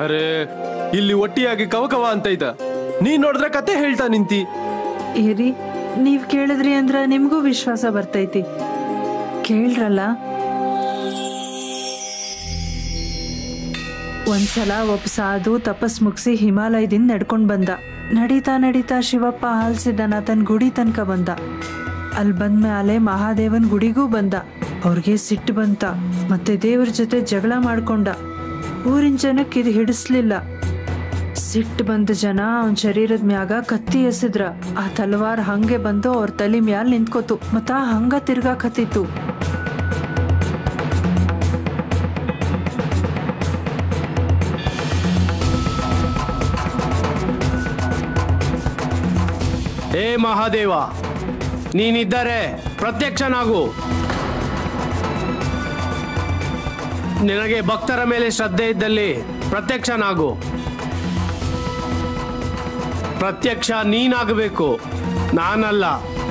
ಅರೆ ಇಲ್ಲಿ ಒಟ್ಟಿಯಾಗಿ ಕವಕವ ಅಂತ ಇದ್ದ ನೀ ನೋಡಿದ್ರೆ ಕತೆ ಹೇಳ್ತಾ ನಿಂತಿ ಏರಿ ನೀವ್ ಕೇಳಿದ್ರಿ ಅಂದ್ರ ನಿಮ್ಗೂ ವಿಶ್ವಾಸ ಬರ್ತೈತಿ ಕೇಳ್ರಲ್ಲ ಒಂದ್ಸಲ ಒಬ್ಬ ಸಾಧು ತಪಸ್ ಮುಗಿಸಿ ಹಿಮಾಲಯದಿಂದ ನಡ್ಕೊಂಡ್ ಬಂದ ನಡೀತಾ ನಡೀತಾ ಶಿವಪ್ಪ ಹಾಲ್ಸಿದ್ದನಾಥನ್ ಗುಡಿ ತನಕ ಬಂದ ಅಲ್ಲಿ ಬಂದ್ಮೇಲೆ ಮಹಾದೇವನ್ ಗುಡಿಗೂ ಬಂದ ಅವ್ರಿಗೆ ಸಿಟ್ಟು ಬಂತ ಮತ್ತೆ ದೇವ್ರ ಜೊತೆ ಜಗಳ ಮಾಡ್ಕೊಂಡ ಊರಿನ ಜನಕ್ಕೆ ಇದು ಹಿಡಿಸ್ಲಿಲ್ಲ ಸಿಟ್ಟು ಬಂದ ಜನ ಅವನ್ ಶರೀರದ ಮ್ಯಾಗ ಕತ್ತಿ ಎಸೆದ್ರ ಆ ತಲವಾರ್ ಹಂಗೆ ಬಂದು ಅವ್ರ ತಲೆ ಮ್ಯಾಲ್ ನಿಂತ್ಕೋತು ಮತ್ತ ಹಂಗ ತಿರ್ಗಾಕತ್ತಿತ್ತು ಏ ಮಹಾದೇವ ನೀನಿದ್ದರೆ ಪ್ರತ್ಯಕ್ಷನಾಗು ನಿನಗೆ ಭಕ್ತರ ಮೇಲೆ ಶ್ರದ್ಧೆ ಇದ್ದಲ್ಲಿ ಪ್ರತ್ಯಕ್ಷನಾಗು ಪ್ರತ್ಯಕ್ಷ ನೀನಾಗಬೇಕು ನಾನಲ್ಲ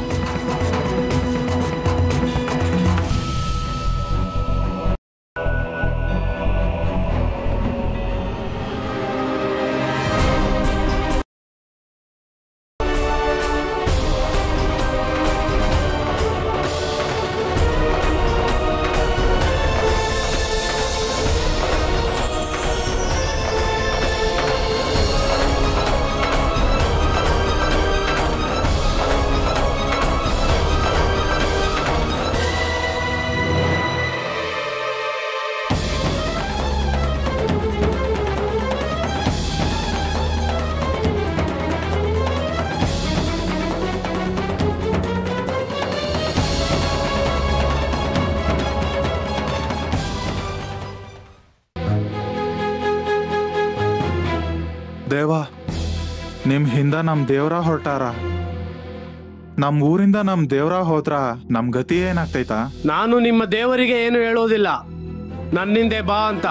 ದೇವ ನಿಮ್ ಹಿಂದ ನಮ್ ದೇವ್ರ ಹೊರಟಾರ ನಮ್ ಊರಿಂದ ನಮ್ ದೇವ್ರ ಹೋದ್ರ ನಮ್ ಗತಿ ಏನಾಗ್ತೈತಾ ನಾನು ನಿಮ್ಮ ದೇವರಿಗೆ ಏನು ಹೇಳೋದಿಲ್ಲ ನನ್ನಿಂದೆ ಬಾ ಅಂತ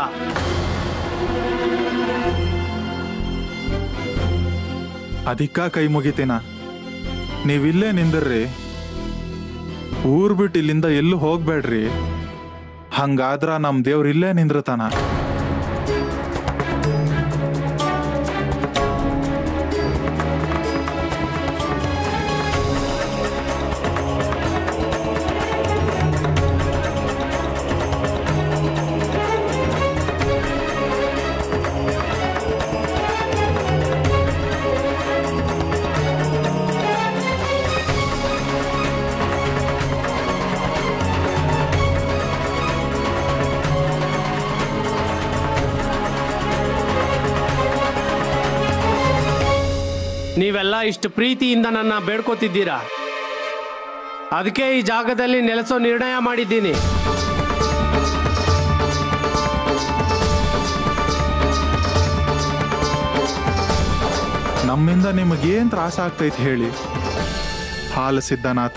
ಅಧಿಕ ಕೈ ಮುಗಿತೀನ ನೀವಿಲ್ಲೇ ನಿಂದಿರ್ರಿ ಊರ್ ಬಿಟ್ಟು ಇಲ್ಲಿಂದ ಎಲ್ಲೂ ಹೋಗ್ಬೇಡ್ರಿ ಹಂಗಾದ್ರ ನಮ್ ದೇವ್ರ ಇಲ್ಲೇ ನಿಂದ್ರತಾನ ನೀವೆಲ್ಲ ಇಷ್ಟು ಪ್ರೀತಿಯಿಂದ ನನ್ನ ಬೇಡ್ಕೋತಿದ್ದೀರಾ ಅದಕ್ಕೆ ಈ ಜಾಗದಲ್ಲಿ ನೆಲೆಸೋ ನಿರ್ಣಯ ಮಾಡಿದ್ದೀನಿ ನಮ್ಮಿಂದ ನಿಮಗೇನ್ ತ್ರಾಸ ಆಗ್ತೈತಿ ಹೇಳಿ ಹಾಲು ಸಿದ್ಧನಾಥ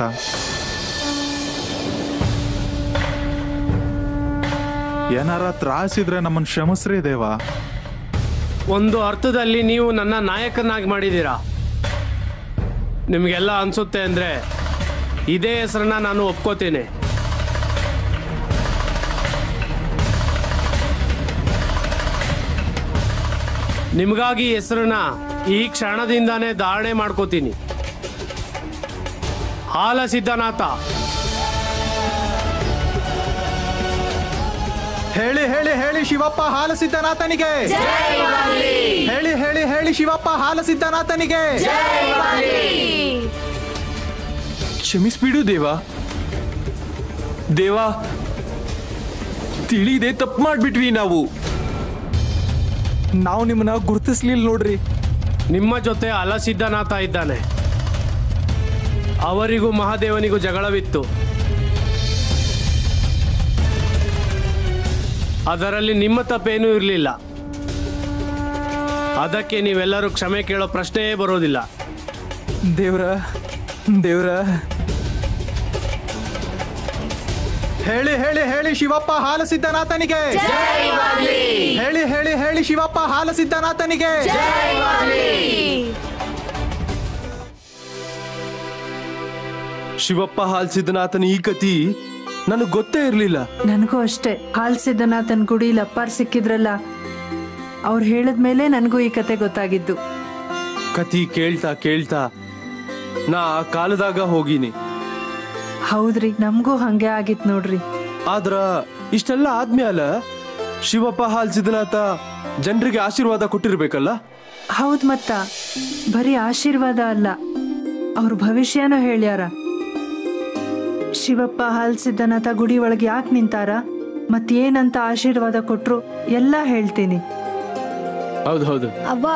ಏನಾರ ತ್ರಾಸಿದ್ರೆ ನಮ್ಮನ್ ಕ್ಷಮಿಸ್ರಿ ದೇವ ಒಂದು ಅರ್ಥದಲ್ಲಿ ನೀವು ನನ್ನ ನಾಯಕನಾಗಿ ಮಾಡಿದ್ದೀರಾ ನಿಮಗೆಲ್ಲ ಅನ್ಸುತ್ತೆ ಅಂದ್ರೆ ಇದೇ ಹೆಸರನ್ನ ನಾನು ಒಪ್ಕೋತೀನಿ ನಿಮಗಾಗಿ ಈ ಹೆಸರನ್ನ ಈ ಕ್ಷಣದಿಂದಾನೇ ಧಾರಣೆ ಮಾಡ್ಕೋತೀನಿ ಹಾಲ ಸಿದ್ಧನಾಥ ಹೇಳಿ ಹೇಳಿ ಹೇಳಿ ಶಿವಪ್ಪ ಹಾಲು ಸಿದ್ಧನಾಥನಿಗೆ ಹೇಳಿ ಹೇಳಿ ಹೇಳಿ ಶಿವಪ್ಪ ಹಾಲು ಸಿದ್ಧನಾಥನಿಗೆ ಕ್ಷಮಿಸ್ಬಿಡು ದೇವ ದೇವ ತಿಳಿದೆ ತಪ್ಪು ಮಾಡ್ಬಿಟ್ವಿ ನಾವು ನಾವು ನಿಮ್ಮನ್ನ ಗುರುತಿಸ್ಲಿಲ್ಲ ನೋಡ್ರಿ ನಿಮ್ಮ ಜೊತೆ ಅಲಸಿದ್ಧನಾಥ ಇದ್ದಾನೆ ಅವರಿಗೂ ಮಹಾದೇವನಿಗೂ ಜಗಳವಿತ್ತು ಅದರಲ್ಲಿ ನಿಮ್ಮ ತಪ್ಪೇನೂ ಇರಲಿಲ್ಲ ಅದಕ್ಕೆ ನೀವೆಲ್ಲರೂ ಕ್ಷಮೆ ಕೇಳೋ ಪ್ರಶ್ನೆಯೇ ಬರೋದಿಲ್ಲ ದೇವ್ರ ದೇವ್ರ ಹೇಳಿ ಹೇಳಿ ಹೇಳಿ ಶಿವಪ್ಪ ಹಾಲು ಸಿದ್ಧನಾಥನಿಗೆ ಹೇಳಿ ಹೇಳಿ ಹೇಳಿ ಶಿವಪ್ಪ ಹಾಲು ಸಿದ್ಧನಾಥನಿಗೆ ಶಿವಪ್ಪ ಹಾಲ್ ಸಿದ್ಧನಾಥನ ಈ ಕತಿ ನನಗೆ ಗೊತ್ತೇ ಇರಲಿಲ್ಲ ನನಗೂ ಅಷ್ಟೇ ಹಾಲ್ ಸಿದ್ಧನಾಥನ್ ಗುಡಿ ಲಪ್ಪಾರ್ ಸಿಕ್ಕಿದ್ರಲ್ಲ ಅವ್ರು ಹೇಳಿದ್ಮೇಲೆ ನನಗೂ ಈ ಕತೆ ಗೊತ್ತಾಗಿದ್ದು ಕತಿ ಕೇಳ್ತಾ ಕೇಳ್ತಾ ನಾ ಆ ಕಾಲದಾಗ ಹೋಗಿನಿ ಹೌದ್ರಿ ನಮಗೂ ಹಂಗೆ ಆಗಿತ್ ನೋಡ್ರಿ ಆದ್ರ ಇಷ್ಟೆಲ್ಲ ಆದ್ಮ್ಯಾಲ ಶಿವಪ್ಪ ಹಾಲ್ ಸಿದ್ಧನಾಥ ಜನರಿಗೆ ಆಶೀರ್ವಾದ ಕೊಟ್ಟಿರ್ಬೇಕಲ್ಲ ಹೌದ್ ಮತ್ತ ಬರೀ ಆಶೀರ್ವಾದ ಅಲ್ಲ ಅವ್ರ ಭವಿಷ್ಯನೂ ಹೇಳ್ಯಾರ ಶಿವಪ್ಪ ಹಾಲ್ ಸಿದ್ಧನಾಥ ಗುಡಿ ಒಳಗೆ ಯಾಕೆ ನಿಂತಾರ ಮತ್ತೇನಂತ ಆಶೀರ್ವಾದ ಕೊಟ್ರು ಎಲ್ಲ ಹೇಳ್ತೀನಿ ಹೌದು ಹೌದು ಅವ್ವ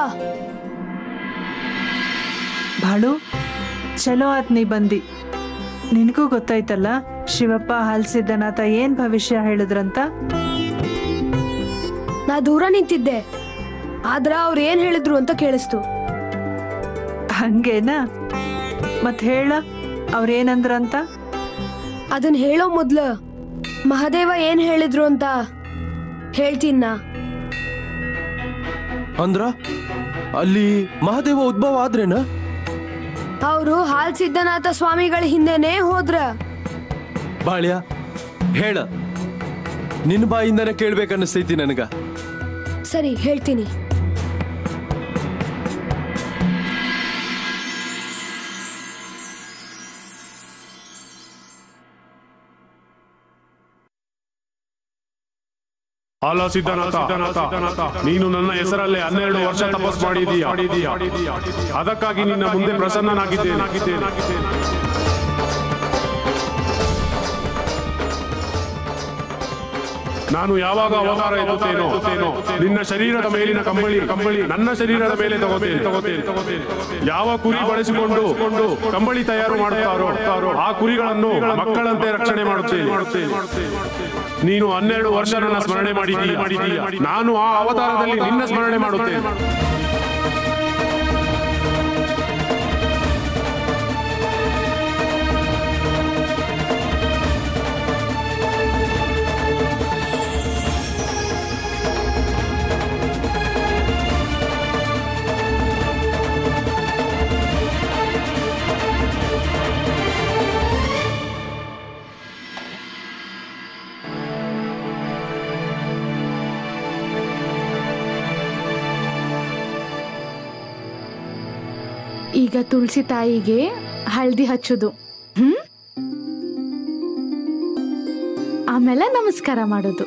ಬಾಳು ಚಲೋ ಆತ್ ನೀ ಬಂದಿ ನಿನಗೂ ಗೊತ್ತಾಯ್ತಲ್ಲ ಶಿವಪ್ಪ ಹಾಲ್ ಸಿದ್ಧನಾಥ ಏನ್ ಭವಿಷ್ಯ ಹೇಳಿದ್ರಂತ ನಾ ದೂರ ನಿಂತಿದ್ದೆ ಆದ್ರ ಅವ್ರು ಏನ್ ಹೇಳಿದ್ರು ಅಂತ ಕೇಳಿಸ್ತು ಹಂಗೇನಾ ಮತ್ ಹೇಳ ಅವ್ರೇನಂದ್ರಂತ ಅದನ್ ಹೇಳೋ ಮೊದ್ಲು ಮಹಾದೇವ ಏನ್ ಹೇಳಿದ್ರು ಅಂತ ಹೇಳ್ತೀನ್ ನಾ ಅಂದ್ರ ಅಲ್ಲಿ ಮಹಾದೇವ ಉದ್ಭವ ಆದ್ರೇನ ಅವರು ಹಾಲ್ ಸಿದ್ಧನಾಥ ಸ್ವಾಮಿಗಳ ಹಿಂದೆನೆ ಹೋದ್ರ ಬಾಳ್ಯ ಹೇಳ ನಿನ್ನ ಬಾಯಿಂದನೇ ಕೇಳ್ಬೇಕನ್ನಿಸ್ತೈತಿ ನನಗ ಸರಿ ಹೇಳ್ತೀನಿ ಅಲ ಸಿದ್ಧನಾಥ ನೀನು ನನ್ನ ಹೆಸರಲ್ಲೇ ಹನ್ನೆರಡು ವರ್ಷ ತಪಸ್ ಮಾಡಿದೀಯ ಅದಕ್ಕಾಗಿ ನಿನ್ನ ಮುಂದೆ ಪ್ರಸನ್ನನಾಗಿದ್ದೇನೆ ನಾನು ಯಾವಾಗ ಅವತಾರ ಎತ್ತುತ್ತೇನೋ ನಿನ್ನ ಶರೀರದ ಮೇಲಿನ ಕಂಬಳಿ ಕಂಬಳಿ ನನ್ನ ಶರೀರದ ಮೇಲೆ ತಗೋತೇನೆ ತಗೋತೇನೆ ತಗೋತೇನೆ ಯಾವ ಕುರಿ ಬಳಸಿಕೊಂಡು ಕೊಂಡು ಕಂಬಳಿ ತಯಾರು ಮಾಡುತ್ತಾರೋ ಆ ಕುರಿಗಳನ್ನು ಮಕ್ಕಳಂತೆ ರಕ್ಷಣೆ ಮಾಡುತ್ತೇನೆ ಮಾಡುತ್ತೇನೆ ನೀನು ಹನ್ನೆರಡು ವರ್ಷ ನನ್ನ ಸ್ಮರಣೆ ಮಾಡಿದೀಯ ಮಾಡಿದೀಯ ನಾನು ಆ ಅವತಾರದಲ್ಲಿ ನಿನ್ನ ಸ್ಮರಣೆ ಮಾಡುತ್ತೇನೆ ಈಗ ತುಳಸಿ ತಾಯಿಗೆ ಹಳದಿ ಹಚ್ಚೋದು ಹ್ಮ್ ಆಮೇಲೆ ನಮಸ್ಕಾರ ಮಾಡೋದು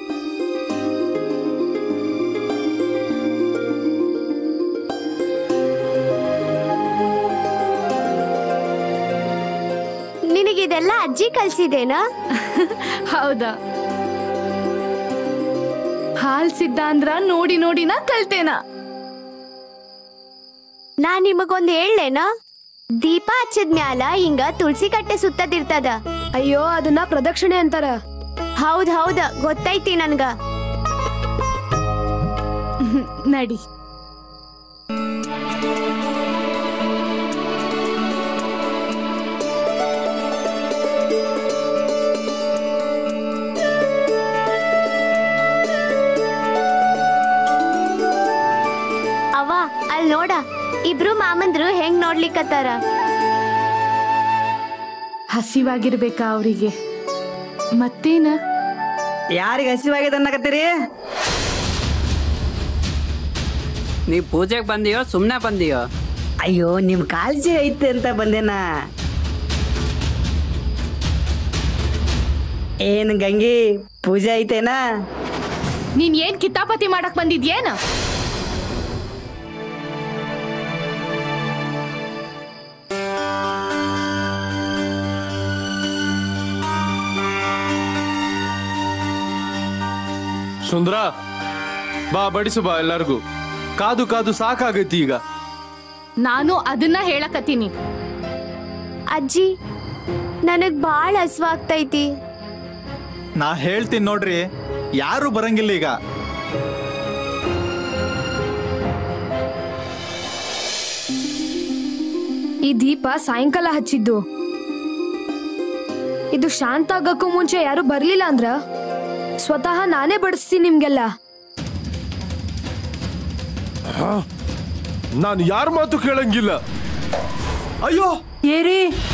ನಿನಗಿದೆಲ್ಲ ಅಜ್ಜಿ ಕಲ್ಸಿದೇನಾ ಹೌದಾ ಹಾಲ್ ಸಿದ್ಧ ಅಂದ್ರ ನೋಡಿ ನೋಡಿನ ಕಲ್ತೇನ ನಾ ನಿಮಗೊಂದ್ ಹೇಳೇನ ದೀಪ ಹಚ್ಚಿದ ಮ್ಯಾಲ ಹಿಂಗ ತುಳಸಿ ಕಟ್ಟೆ ಸುತ್ತದಿರ್ತದ ಅಯ್ಯೋ ಅದನ್ನ ಪ್ರದಕ್ಷಿಣೆ ಅಂತಾರ ಹೌದ್ ಹೌದ ಗೊತ್ತೈತಿ ನನ್ಗ ನಡಿ ಅವ ಅಲ್ ನೋಡ ಇಬ್ರು ಮಾಮಂದ್ರು ಹೆಂಗ್ ನೋಡ್ಲಿಕ್ಕತ್ತಾರ ಹಸಿವಾಗಿರ್ಬೇಕಾ ಅವರಿಗೆ ಮತ್ತೇನ ಯಾರಿಗೆ ಹಸಿವಾಗಿದೆ ಅನ್ನಕತ್ತೀರಿ ನೀವು ಪೂಜೆಗೆ ಬಂದಿಯೋ ಸುಮ್ಮನೆ ಬಂದಿಯೋ ಅಯ್ಯೋ ನಿಮ್ ಕಾಳಜಿ ಐತೆ ಅಂತ ಬಂದೇನ ಏನ್ ಗಂಗಿ ಪೂಜೆ ಐತೇನಾ ನೀನ್ ಏನ್ ಕಿತಾಪತಿ ಮಾಡಕ್ ಬಂದಿದ್ಯೇನ ಸುಂದ್ರ ಬಾ ಬಡಿಸು ಬಾ ಎಲ್ಲಾರ್ಗೂ ಕಾದು ಕಾದು ಸಾಕಾಗೈತಿ ಈಗ ನಾನು ಅದನ್ನ ಹೇಳಕತ್ತೀನಿ ಅಜ್ಜಿ ನನಗ್ ಬಾಳ ಹಸ್ವಾಗ್ತೈತಿ ನಾ ಹೇಳ್ತೀನಿ ನೋಡ್ರಿ ಯಾರು ಬರಂಗಿಲ್ಲ ಈಗ ಈ ದೀಪ ಸಾಯಂಕಾಲ ಹಚ್ಚಿದ್ದು ಇದು ಶಾಂತ ಆಗಕ್ಕೂ ಮುಂಚೆ ಯಾರು ಬರ್ಲಿಲ್ಲ ಅಂದ್ರ ಸ್ವತಃ ನಾನೇ ಬಡಿಸ್ತೀನಿ ನಿಮ್ಗೆಲ್ಲ ನಾನು ಯಾರ ಮಾತು ಕೇಳಂಗಿಲ್ಲ ಅಯ್ಯೋ ಏರಿ